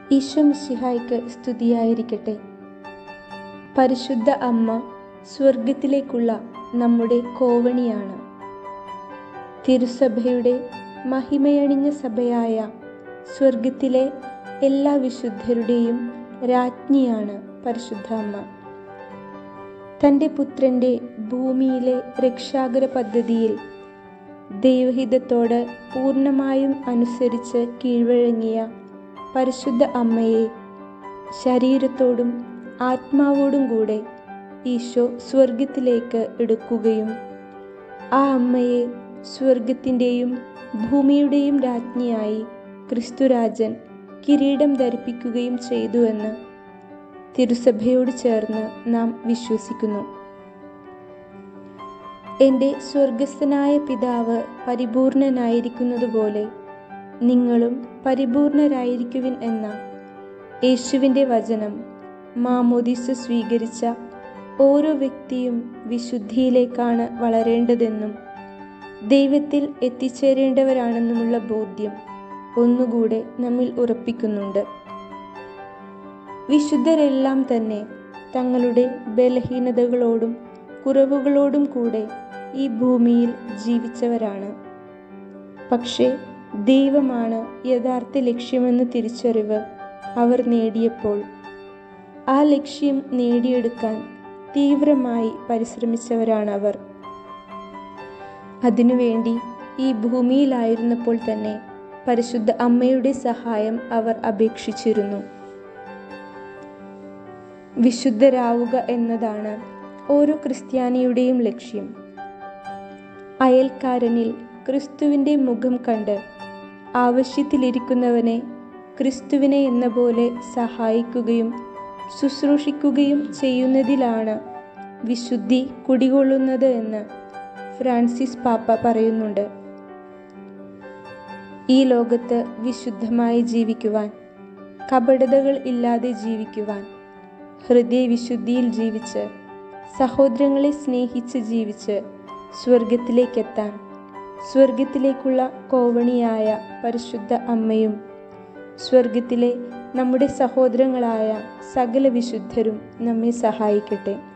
ഈശോ മിശിഹായ്ക്ക് സ്തുതിയായിരിക്കട്ടെ പരിശുദ്ധ അമ്മ സ്വർഗത്തിലേക്കുള്ള നമ്മുടെ കോവണിയാണ് തിരുസഭയുടെ മഹിമയണിഞ്ഞ സഭയായ സ്വർഗത്തിലെ എല്ലാ വിശുദ്ധരുടെയും രാജ്ഞിയാണ് പരിശുദ്ധ അമ്മ തൻ്റെ പുത്രൻ്റെ ഭൂമിയിലെ രക്ഷാകര പദ്ധതിയിൽ ദൈവഹിതത്തോട് പൂർണ്ണമായും അനുസരിച്ച് കീഴ്വഴങ്ങിയ പരിശുദ്ധ അമ്മയെ ശരീരത്തോടും ആത്മാവോടും കൂടെ ഈശോ സ്വർഗത്തിലേക്ക് എടുക്കുകയും ആ അമ്മയെ സ്വർഗത്തിൻ്റെയും ഭൂമിയുടെയും രാജ്ഞിയായി ക്രിസ്തുരാജൻ കിരീടം ധരിപ്പിക്കുകയും ചെയ്തുവെന്ന് തിരുസഭയോട് ചേർന്ന് നാം വിശ്വസിക്കുന്നു എൻ്റെ സ്വർഗസ്ഥനായ പിതാവ് പരിപൂർണനായിരിക്കുന്നതുപോലെ നിങ്ങളും പരിപൂർണരായിരിക്കുവിൻ എന്ന യേശുവിൻ്റെ വചനം മാമോദിസ സ്വീകരിച്ച ഓരോ വ്യക്തിയും വിശുദ്ധിയിലേക്കാണ് വളരേണ്ടതെന്നും ദൈവത്തിൽ എത്തിച്ചേരേണ്ടവരാണെന്നുമുള്ള ബോധ്യം ഒന്നുകൂടെ നമ്മിൽ ഉറപ്പിക്കുന്നുണ്ട് വിശുദ്ധരെല്ലാം തന്നെ തങ്ങളുടെ ബലഹീനതകളോടും കുറവുകളോടും കൂടെ ഈ ഭൂമിയിൽ ജീവിച്ചവരാണ് പക്ഷേ ദൈവമാണ് യഥാർത്ഥ ലക്ഷ്യമെന്ന തിരിച്ചറിവ് അവർ നേടിയപ്പോൾ ആ ലക്ഷ്യം നേടിയെടുക്കാൻ തീവ്രമായി പരിശ്രമിച്ചവരാണ് അവർ അതിനുവേണ്ടി ഈ ഭൂമിയിലായിരുന്നപ്പോൾ തന്നെ പരിശുദ്ധ അമ്മയുടെ സഹായം അവർ അപേക്ഷിച്ചിരുന്നു വിശുദ്ധരാവുക എന്നതാണ് ഓരോ ക്രിസ്ത്യാനിയുടെയും ലക്ഷ്യം അയൽക്കാരനിൽ ക്രിസ്തുവിൻ്റെ മുഖം കണ്ട് ആവശ്യത്തിലിരിക്കുന്നവനെ ക്രിസ്തുവിനെ എന്ന പോലെ സഹായിക്കുകയും ശുശ്രൂഷിക്കുകയും ചെയ്യുന്നതിലാണ് വിശുദ്ധി കുടികൊള്ളുന്നത് എന്ന് ഫ്രാൻസിസ് പാപ്പ പറയുന്നുണ്ട് ഈ ലോകത്ത് വിശുദ്ധമായി ജീവിക്കുവാൻ കപടതകൾ ഇല്ലാതെ ജീവിക്കുവാൻ ഹൃദയവിശുദ്ധിയിൽ ജീവിച്ച് സഹോദരങ്ങളെ സ്നേഹിച്ച് ജീവിച്ച് സ്വർഗത്തിലേക്കെത്താൻ സ്വർഗത്തിലേക്കുള്ള കോവണിയായ പരിശുദ്ധ അമ്മയും സ്വർഗത്തിലെ നമ്മുടെ സഹോദരങ്ങളായ സകല വിശുദ്ധരും നമ്മെ സഹായിക്കട്ടെ